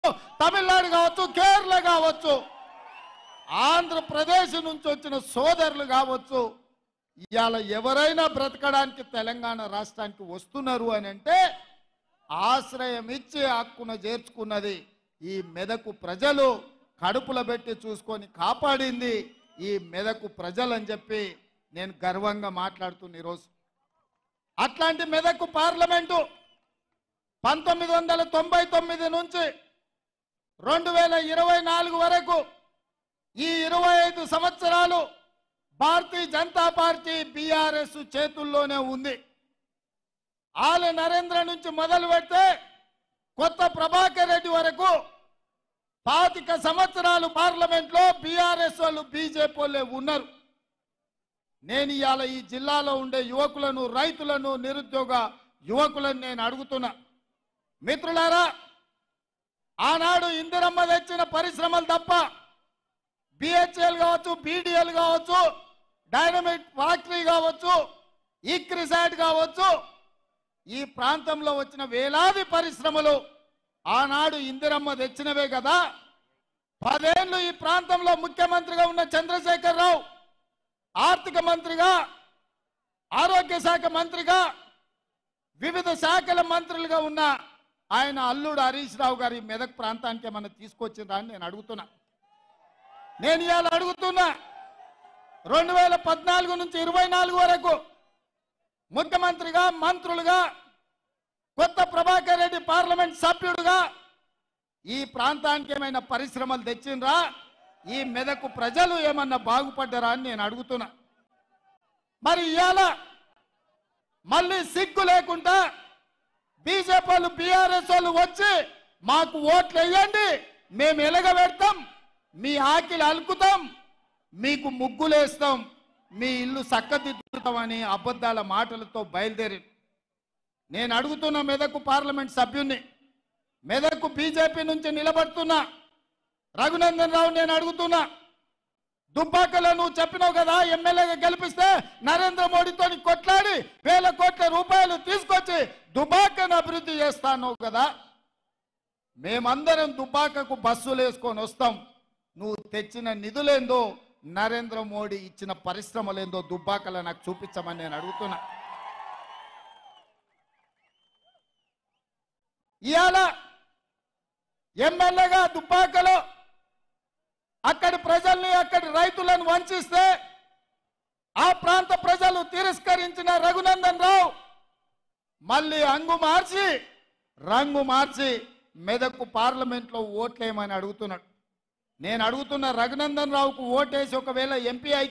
తమిళనాడు కావచ్చు కేరళ కావచ్చు ఆంధ్రప్రదేశ్ నుంచి వచ్చిన సోదరులు కావచ్చు ఇవాళ ఎవరైనా బ్రతకడానికి తెలంగాణ రాష్ట్రానికి వస్తున్నారు అని అంటే ఆశ్రయం ఇచ్చి హక్కున చేర్చుకున్నది ఈ మెదకు ప్రజలు కడుపులో పెట్టి చూసుకొని కాపాడింది ఈ మెదకు ప్రజలు అని చెప్పి నేను గర్వంగా మాట్లాడుతున్న ఈరోజు అట్లాంటి మెదకు పార్లమెంటు పంతొమ్మిది వందల తొంభై తొమ్మిది నుంచి రెండు వేల ఇరవై నాలుగు వరకు ఈ ఇరవై ఐదు సంవత్సరాలు భారతీయ జనతా పార్టీ బీఆర్ఎస్ చేతుల్లోనే ఉంది ఆల నరేంద్ర నుంచి మొదలు పెడితే కొత్త ప్రభాకర్ రెడ్డి వరకు పాతిక సంవత్సరాలు పార్లమెంట్లో బీఆర్ఎస్ వాళ్ళు బీజేపీ వాళ్ళే ఉన్నారు నేను ఇవాళ ఈ జిల్లాలో ఉండే యువకులను రైతులను నిరుద్యోగ యువకులను నేను అడుగుతున్నా మిత్రులారా ఆనాడు ఇందిరమ్మ తెచ్చిన పరిశ్రమలు తప్ప బిహెచ్ఎల్ కావచ్చు బీడిఎల్ కావచ్చు డైనమిక్ ఫ్యాక్టరీ కావచ్చు ఈక్రిసాట్ కావచ్చు ఈ ప్రాంతంలో వచ్చిన వేలాది పరిశ్రమలు ఆనాడు ఇందిరమ్మ తెచ్చినవే కదా పదేళ్ళు ఈ ప్రాంతంలో ముఖ్యమంత్రిగా ఉన్న చంద్రశేఖర్ రావు ఆర్థిక మంత్రిగా ఆరోగ్య శాఖ మంత్రిగా వివిధ శాఖల మంత్రులుగా ఉన్న ఆయన అల్లుడు హరీష్ రావు గారి మెదక్ ప్రాంతానికి ఏమన్నా తీసుకొచ్చిందా అని నేను అడుగుతున్నా నేను ఇవాళ అడుగుతున్నా రెండు వేల పద్నాలుగు నుంచి ఇరవై నాలుగు వరకు ముఖ్యమంత్రిగా మంత్రులుగా కొత్త ప్రభాకర్ రెడ్డి పార్లమెంట్ సభ్యుడుగా ఈ ప్రాంతానికి ఏమైనా పరిశ్రమలు తెచ్చిండ్రా ఈ మెదకు ప్రజలు ఏమన్నా బాగుపడ్డారా అని నేను అడుగుతున్నా మరి ఇవాళ మళ్ళీ సిగ్గు లేకుండా బీజేపీ వాళ్ళు బీఆర్ఎస్ వాళ్ళు వచ్చి మాకు ఓట్లు వేయండి మేము ఎలగబెడతాం మీ ఆకిలి అలుకుతాం మీకు ముగ్గులేస్తాం మీ ఇల్లు చక్కదిద్దుతామని అబద్ధాల మాటలతో బయలుదేరి నేను అడుగుతున్న మెదకు పార్లమెంట్ సభ్యుణ్ణి మెదకు బీజేపీ నుంచి నిలబడుతున్నా రఘునందన్ రావు నేను అడుగుతున్నా దుబ్బాకలో నువ్వు చెప్పినావు కదా ఎమ్మెల్యేగా గెలిపిస్తే నరేంద్ర మోడీతో కొట్లాడి వేల కోట్ల రూపాయలు తీసుకొచ్చి దుబాకను అభివృద్ధి చేస్తాను కదా మేమందరం దుబాకకు బస్సులు వేసుకొని వస్తాం నువ్వు తెచ్చిన నిధులేందో నరేంద్ర మోడీ ఇచ్చిన పరిశ్రమలేందో దుబ్బాకలో నాకు చూపించమని నేను అడుగుతున్నా ఇవాళ ఎమ్మెల్యేగా దుబ్బాకలో అక్కడి ప్రజల్ని అక్కడి రైతులను వంచిస్తే ఆ ప్రాంత ప్రజలు తిరస్కరించిన రఘునందన్ రావు మళ్ళీ అంగు మార్చి రంగు మార్చి మెదకు పార్లమెంట్లో ఓట్లేయమని అడుగుతున్నాడు నేను అడుగుతున్న రఘునందన్ రావుకు ఓటేసి ఒకవేళ ఎంపీ